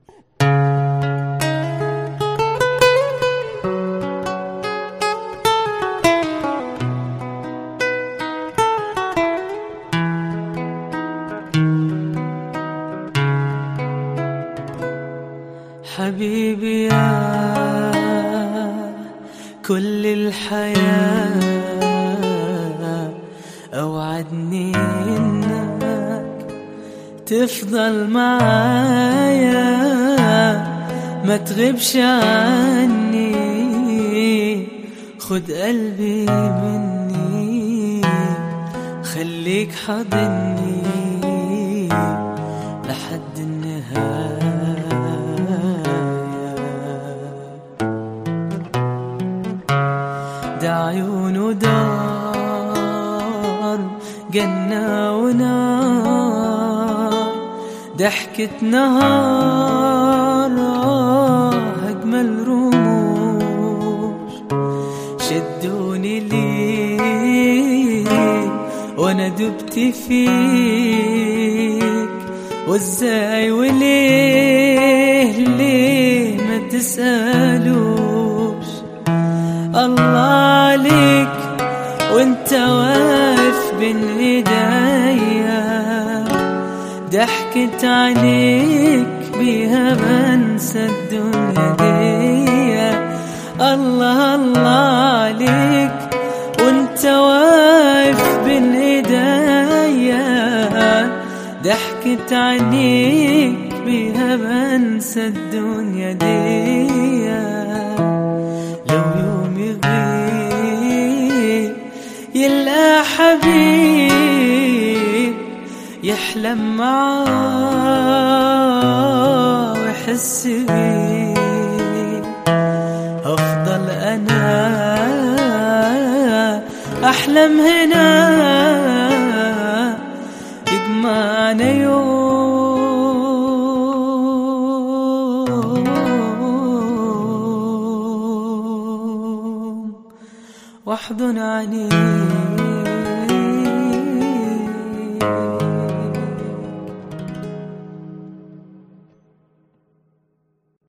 حبيبي يا كل الحياة أوعدني إنك تفضل معايا ما تغيبش عني خد قلبي مني خليك حضني لحد النهاية ده عيونه دار جنة ونار ضحكة نهار أجمل رموش شدوني ليك وأنا دبت فيك وازاي وليه ليه ما تسألوش الله عليك وانت واقف بين ايديا ضحكت عليك بيها بنسى الدنيا دي الله الله عليك وانت واقف بين ايديا ضحكت عليك بيها بنسى الدنيا دي لو يوم يغيب يلقى حبيب يحلم معاه ويحس بيه أفضل أنا أحلم هنا يجمعنا يوم واحضن عنيك